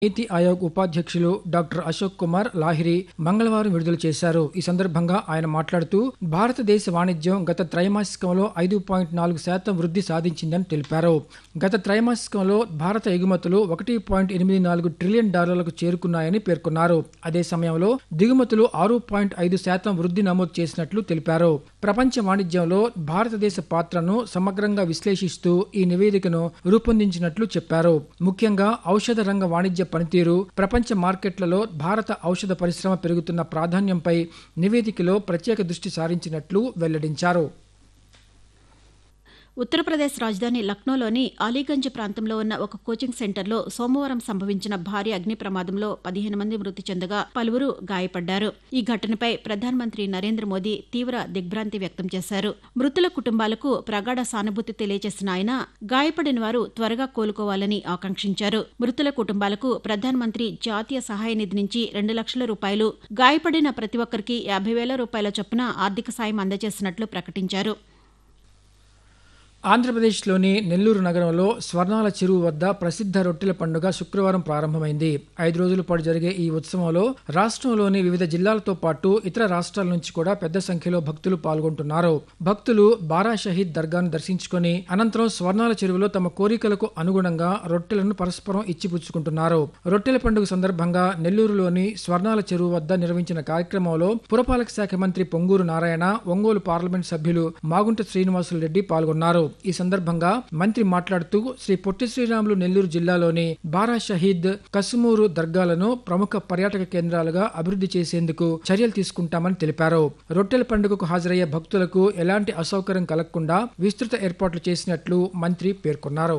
నీతి ఆయోగ్ ఉపాధ్యక్షులు డాక్టర్ అశోక్ కుమార్ లాహిరి మంగళవారం విడుదల చేశారు ఈ సందర్భంగా ఆయన మాట్లాడుతూ భారతదేశ వాణిజ్యం గత త్రైమాసికంలో ఐదు పాయింట్ నాలుగు శాతం వృద్ధి సాధించిందని తెలిపారు గత త్రైమాసికంలో భారత ఎగుమతులు ఒకటి పాయింట్ ఎనిమిది నాలుగు ట్రిలియన్ డాలర్లకు చేరుకున్నాయని పేర్కొన్నారు అదే సమయంలో దిగుమతులు ఆరు పాయింట్ ఐదు శాతం వృద్ధి నమోదు చేసినట్లు తెలిపారు ప్రపంచ వాణిజ్యంలో భారతదేశ పాత్రను సమగ్రంగా విశ్లేషిస్తూ ఈ నివేదికను రూపొందించినట్లు చెప్పారు ముఖ్యంగా ఔషధ రంగ వాణిజ్య పనితీరు ప్రపంచ మార్కెట్లలో భారత ఔషధ పరిశ్రమ పెరుగుతున్న ప్రాధాన్యంపై నివేదికలో ప్రత్యేక దృష్టి సారించినట్లు వెల్లడించారు ఉత్తరప్రదేశ్ రాజధాని లక్నోలోని అలీగంజ్ ప్రాంతంలో ఉన్న ఒక కోచింగ్ సెంటర్లో సోమవారం సంభవించిన భారీ అగ్ని ప్రమాదంలో పదిహేను మంది మృతి చెందగా పలువురు గాయపడ్డారు ఈ ఘటనపై ప్రధానమంత్రి నరేంద్ర మోదీ తీవ్ర దిగ్భ్రాంతి వ్యక్తం చేశారు మృతుల కుటుంబాలకు ప్రగాఢ సానుభూతి తెలియజేసిన ఆయన గాయపడిన వారు త్వరగా కోలుకోవాలని ఆకాంక్షించారు మృతుల కుటుంబాలకు ప్రధానమంత్రి జాతీయ సహాయ నిధి నుంచి రెండు లక్షల రూపాయలు గాయపడిన ప్రతి ఒక్కరికి యాభై వేల రూపాయల చొప్పున ఆర్థిక సాయం అందజేసినట్లు ప్రకటించారు ఆంధ్రప్రదేశ్లోని నెల్లూరు నగరంలో స్వర్ణాల చెరువు వద్ద ప్రసిద్ధ రొట్టెల పండుగ శుక్రవారం ప్రారంభమైంది ఐదు రోజుల పాటు జరిగే ఈ ఉత్సవంలో రాష్ట్రంలోని వివిధ జిల్లాలతో పాటు ఇతర రాష్ట్రాల నుంచి కూడా పెద్ద సంఖ్యలో భక్తులు పాల్గొంటున్నారు భక్తులు బారా షహీద్ దర్గాను దర్శించుకుని అనంతరం స్వర్ణాల చెరువులో తమ కోరికలకు అనుగుణంగా రొట్టెలను పరస్పరం ఇచ్చిపుచ్చుకుంటున్నారు రొట్టెల పండుగ సందర్భంగా నెల్లూరులోని స్వర్ణాల చెరువు వద్ద నిర్వహించిన కార్యక్రమంలో పురపాలక శాఖ మంత్రి పొంగూరు నారాయణ ఒంగోలు పార్లమెంట్ సభ్యులు మాగుంట శ్రీనివాసులు రెడ్డి పాల్గొన్నారు ఈ సందర్భంగా మంత్రి మాట్లాడుతూ శ్రీ పొట్టి శ్రీరాములు నెల్లూరు జిల్లాలోని బారా షహీద్ కసుమూరు దర్గాలను ప్రముఖ పర్యాటక కేంద్రాలుగా అభివృద్ధి చేసేందుకు చర్యలు తీసుకుంటామని తెలిపారు రొట్టెల పండుగకు హాజరయ్యే భక్తులకు ఎలాంటి అసౌకర్యం కలగకుండా విస్తృత ఏర్పాట్లు చేసినట్లు మంత్రి పేర్కొన్నారు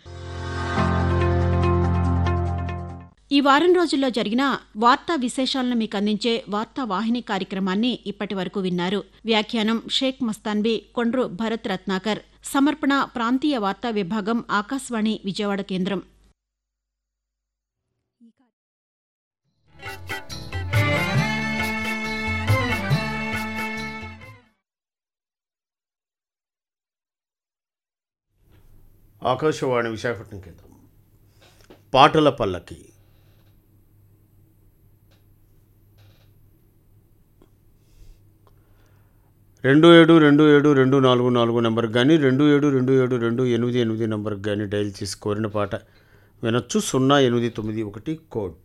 ఈ వారం రోజుల్లో జరిగిన వార్తా విశేషాలను మీకు అందించే వార్తా వాహిని కార్యక్రమాన్ని ఇప్పటి వరకు విన్నారు వ్యాఖ్యానం షేక్ మస్తాన్బీ కొండ్రు భరత్ రత్నాకర్ సమర్పణ ప్రాంతీయ వార్తా విభాగం ఆకాశవాణి విజయవాడ కేంద్రం ఆకాశవాణి విశాఖపట్నం కేంద్రం పాటల పల్లకి రెండు ఏడు రెండు ఏడు రెండు నాలుగు నాలుగు నెంబర్కి కానీ రెండు ఏడు రెండు ఏడు రెండు ఎనిమిది ఎనిమిది నెంబర్కి కానీ డైల్ చేసి కోరిన పాట వినొచ్చు సున్నా ఎనిమిది తొమ్మిది ఒకటి కోడ్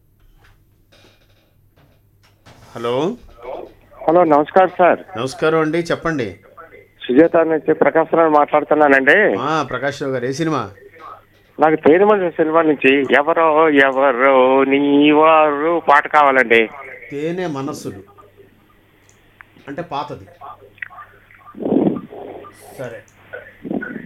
హలో హలో నమస్కారం సార్ నమస్కారం అండి చెప్పండి సుజాత నుంచి ప్రకాశ్ రావు మాట్లాడుతున్నానండి ఆ, ప్రకాష్ రావు గారు ఏ సినిమా నాకు తేనెమల సినిమా నుంచి ఎవరో ఎవరో నీవారు పాట కావాలండి తేనె మనస్సులు అంటే పాతది సరే